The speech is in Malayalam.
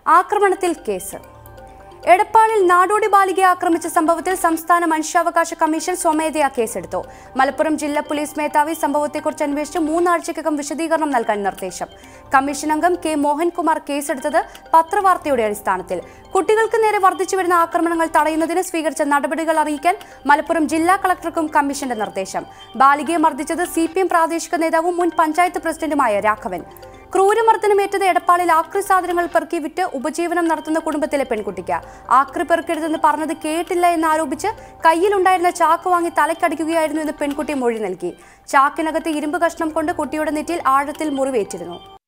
ആക്രമണത്തിൽ കേസ് എടപ്പാളിൽ നാടോടി ബാലികയെ ആക്രമിച്ച സംഭവത്തിൽ സംസ്ഥാന മനുഷ്യാവകാശ കമ്മീഷൻ സ്വമേധയാ കേസെടുത്തു മലപ്പുറം ജില്ലാ പോലീസ് മേധാവി സംഭവത്തെക്കുറിച്ച് അന്വേഷിച്ച് മൂന്നാഴ്ചയ്ക്കകം വിശദീകരണം നൽകാൻ നിർദ്ദേശം കമ്മീഷൻ അംഗം കെ മോഹൻകുമാർ കേസെടുത്തത് പത്രവാർത്തയുടെ അടിസ്ഥാനത്തിൽ കുട്ടികൾക്ക് നേരെ വർദ്ധിച്ചുവരുന്ന ആക്രമണങ്ങൾ തടയുന്നതിന് സ്വീകരിച്ച നടപടികൾ അറിയിക്കാൻ മലപ്പുറം ജില്ലാ കളക്ടർക്കും കമ്മീഷന്റെ നിർദ്ദേശം ബാലികയെ മർദ്ദിച്ചത് സി പ്രാദേശിക നേതാവും മുൻ പഞ്ചായത്ത് പ്രസിഡന്റുമായ രാഘവൻ ക്രൂരമർദ്ദനമേറ്റത് എടപ്പാളിൽ ആക്രി സാധനങ്ങൾ പെറുക്കി വിറ്റ് ഉപജീവനം നടത്തുന്ന കുടുംബത്തിലെ പെൺകുട്ടിക്ക് ആക്രി പെറുക്കരുതെന്ന് പറഞ്ഞത് കേട്ടില്ല എന്നാരോപിച്ച് കയ്യിലുണ്ടായിരുന്ന ചാക്ക് വാങ്ങി തലക്കടിക്കുകയായിരുന്നു എന്ന് പെൺകുട്ടി മൊഴി നൽകി ചാക്കിനകത്ത് ഇരുമ്പ് കഷ്ണം കൊണ്ട് കുട്ടിയുടെ നെറ്റിയിൽ ആഴത്തിൽ മുറിവേറ്റിരുന്നു